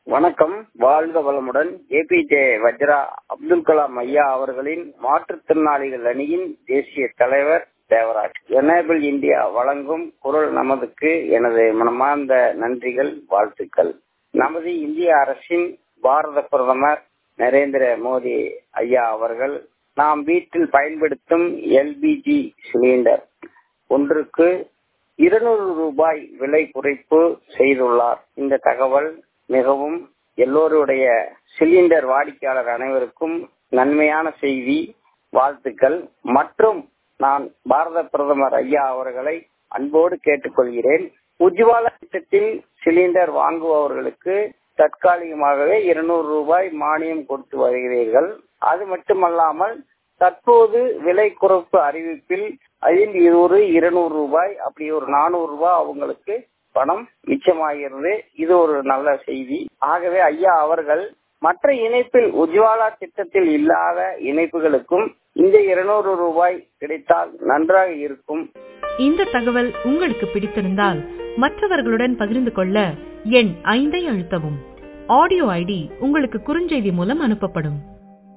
வணக்கம் வாழ்க வளமுடன் ஏபிஜே வஜ்ரா அப்துல் கலாம் ஐயா அவர்களின் மாற்றுத்திறனாளிகள் அணியின் தேசிய தலைவர் தேவராஜ் எனேபிள் இந்தியா வழங்கும் குரல் நமதுக்கு எனது மனமார்ந்த நன்றிகள் வாழ்த்துக்கள் நமது இந்திய அரசின் பாரத பிரதமர் நரேந்திர மோடி ஐயா அவர்கள் நாம் வீட்டில் பயன்படுத்தும் எல்பிஜி சிலிண்டர் ஒன்றுக்கு இருநூறு ரூபாய் விலை குறைப்பு செய்துள்ளார் இந்த தகவல் மிகவும் எல்லோருடைய சிலிண்டர் வாடிக்கையாளர் அனைவருக்கும் நன்மையான செய்தி வாழ்த்துக்கள் மற்றும் நான் பாரத பிரதமர் ஐயா அவர்களை அன்போடு கேட்டுக்கொள்கிறேன் உஜ்வாலா திட்டத்தில் சிலிண்டர் வாங்குபவர்களுக்கு தற்காலிகமாகவே இருநூறு ரூபாய் மானியம் கொடுத்து வருகிறீர்கள் அது மட்டுமல்லாமல் தற்போது விலை குறைப்பு அறிவிப்பில் அதில் ஒரு இருநூறு ரூபாய் அப்படி ஒரு நானூறு ரூபாய் அவங்களுக்கு பணம் மிச்சமாகிறது இது ஒரு நல்ல செய்தி ஆகவே ஐயா அவர்கள் மற்ற இணைப்பில் உஜ்வாலா திட்டத்தில் இல்லாத இணைப்புகளுக்கும் இந்த இருநூறு ரூபாய் கிடைத்தால் நன்றாக இருக்கும் இந்த தகவல் உங்களுக்கு பிடித்திருந்தால் மற்றவர்களுடன் பகிர்ந்து கொள்ள எண் ஐந்தை அழுத்தவும் ஆடியோ ஐடி உங்களுக்கு குறுஞ்செய்தி மூலம் அனுப்பப்படும்